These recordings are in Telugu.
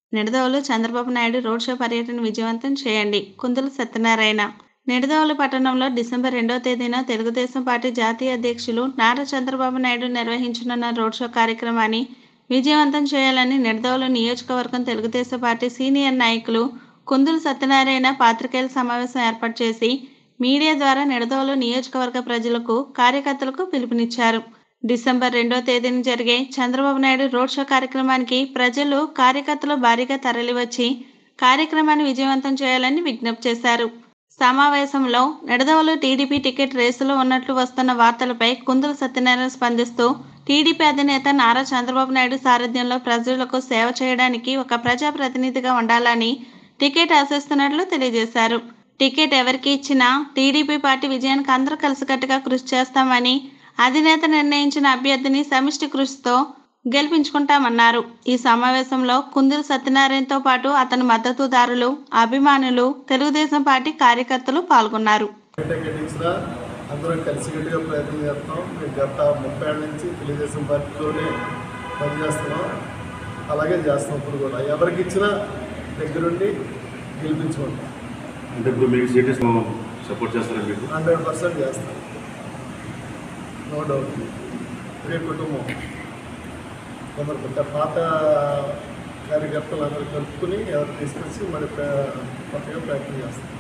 నిడదవోలు చంద్రబాబు నాయుడు రోడ్ షో పర్యటన విజయవంతం చేయండి కుందుల సత్యనారాయణ నిడదవోలు పట్టణంలో డిసెంబర్ రెండవ తేదీన తెలుగుదేశం పార్టీ జాతీయ అధ్యక్షులు నారా చంద్రబాబు నాయుడు నిర్వహించనున్న రోడ్ షో కార్యక్రమాన్ని విజయవంతం చేయాలని నిడదవోలు నియోజకవర్గం తెలుగుదేశం పార్టీ సీనియర్ నాయకులు కుందుల సత్యనారాయణ పాత్రికేయుల సమావేశం ఏర్పాటు చేసి మీడియా ద్వారా నిడదవోలు నియోజకవర్గ ప్రజలకు కార్యకర్తలకు పిలుపునిచ్చారు డిసెంబర్ రెండో తేదీన జరిగే చంద్రబాబు నాయుడు రోడ్ షో కార్యక్రమానికి ప్రజలు కార్యకర్తలు భారీగా తరలివచ్చి కార్యక్రమాన్ని విజయవంతం చేయాలని విజ్ఞప్తి చేశారు సమావేశంలో నిడదవోలు టీడీపీ టికెట్ రేసులో ఉన్నట్లు వస్తున్న వార్తలపై కుందుల సత్యనారాయణ స్పందిస్తూ టీడీపీ అధినేత నారా చంద్రబాబు నాయుడు సారథ్యంలో ప్రజలకు సేవ చేయడానికి ఒక ప్రజాప్రతినిధిగా ఉండాలని టికెట్ ఆశిస్తున్నట్లు తెలియజేశారు టికెట్ ఎవరికి ఇచ్చినా టీడీపీ పార్టీ విజయానికి అందరూ కలిసికట్టుగా కృషి చేస్తామని అధినేత నిర్ణయించిన అభ్యర్థిని సమిష్టి కృషితో గెలిపించుకుంటామన్నారు ఈ సమావేశంలో కుందుల సత్యనారాయణతో పాటు అతని మద్దతుదారులు అభిమానులు తెలుగుదేశం పార్టీ కార్యకర్తలు పాల్గొన్నారు టికెట్ ఇచ్చినా అందరం కలిసికట్టుగా ప్రయత్నం చేస్తాం మేము గత ముప్పై ఏళ్ళ నుంచి తెలుగుదేశం పార్టీలోనే పనిచేస్తున్నాం అలాగే చేస్తాం ఇప్పుడు కూడా ఎవరికి ఇచ్చినా దగ్గరుండి గెలిపించుకుంటాం అంటే ఇప్పుడు మీకు సిటీస్ సపోర్ట్ చేస్తారా మీకు హండ్రెడ్ పర్సెంట్ చేస్తాం నో డౌట్ ఒకే కుటుంబం కొందరు కొత్త పాత కార్యకర్తలు అందరూ కలుపుకుని ఎవరు తీసుకొచ్చి మరి ప్ర- కొత్తగా ప్రయత్నం చేస్తాం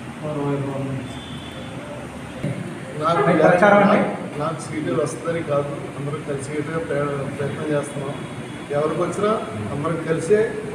నాకు మీకు ప్రచారం అండి? నాకు సీట్లు వస్తుందని కాదు అందరూ కలిసికట్టుగా ప్ర- ప్రయత్నం చేస్తున్నాం ఎవరికి వచ్చినా అందరం కలిసే